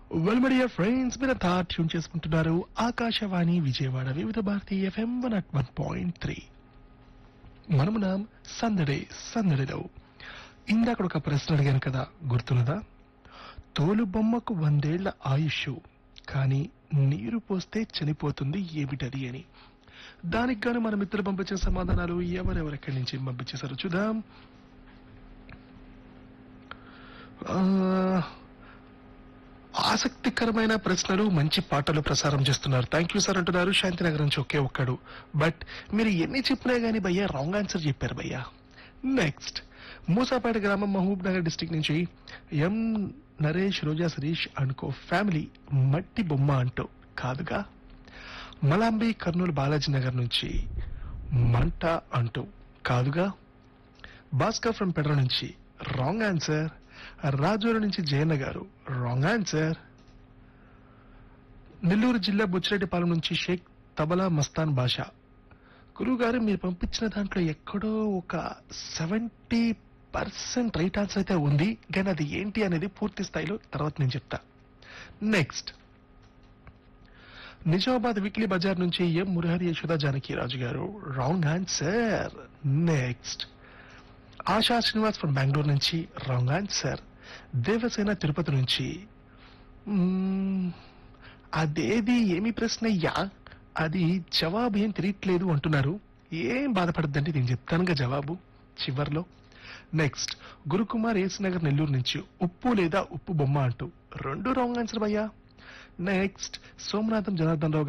వెల్మడియా friends మీరంతా tune చేసుకుంటున్నారు Akashvani Vijayawada Vividh Bharati F M one at one point three మనమునాం సందడే సందడిలో ఇందాక ఒక ప్రశ్న అడిగాను కదా గుర్తున్నదా తోలు బొమ్మకు వందేళ్ల ఆయుష్ కానీ నీరు పోస్తే చనిపోతుంది ఏమిటది అని దానికి గాను మన మిత్రులు పంపించిన సమాధానాలు ఎవరెవరెక్కడి నుంచి పంపించేశారు చూద్దాం ఆ, ఆసక్తికరమైన ప్రశ్నలు మంచి పాటలు ప్రసారం చేస్తున్నారు థ్యాంక్ యూ సార్ అంటున్నారు శాంతినగర్ నుంచి ఒకే ఒక్కడు బట్ మీరు ఎన్ని చెప్పినా గానీ భయ్యా రాంగ్ ఆన్సర్ చెప్పారు భయ్యా నెక్స్ట్ మూసాపేట గ్రామం మహబూబ్ నగర్ డిస్టిక్ నుంచి ఎం నరేష్ రోజా శరీష్ అనుకో ఫ్యామిలీ మట్టి బొమ్మ అంటూ కాదుగా మలాంబి కర్నూలు బాలాజీ నగర్ నుంచి మంట అంటూ కాదుగా భాస్కర్ ఫ్రమ్ పెడ్ర నుంచి రాంగ్ ఆన్సర్ రాజూరు నుంచి జయన్న గారు రాంగ్ ఆన్సర్ నెల్లూరు జిల్లా బుచ్చిరెడ్డిపాలెం నుంచి షేక్ తబలా మస్తాన్ బాషా గురువు గారు మీరు పంపించిన దాంట్లో ఎక్కడో ఒక సెవెంటీ పర్సెంట్ రైట్ ఆన్సర్ అయితే ఉంది కానీ అది ఏంటి అనేది పూర్తి స్థాయిలో తర్వాత నేను చెప్తా నెక్స్ట్ నిజామాబాద్ వీక్లీ బజార్ నుంచి ఎం Murahari Yashoda Janaki Raju garu wrong answer next Asha Srinivas from Bengaluru నుంచి రాంగ్ ఆన్సర్ దేవసేన తిరుపతి నుంచి మ్మ్, అదేది ఏమి ప్రశ్నయ్యా అది జవాబు ఏం తెలియట్లేదు అంటున్నారు ఏం బాధపడద్దండి నేను చెప్తానుగా జవాబు చివర్లో నెక్స్ట్ గురుకుమార్ ఏస్ నగర్ నెల్లూరు నుంచి ఉప్పు లేదా ఉప్పు బొమ్మ అంటూ రెండు రాంగ్ ఆన్సర్ భయ్యా నెక్స్ట్ సోమనాథం జనార్దన్ రావు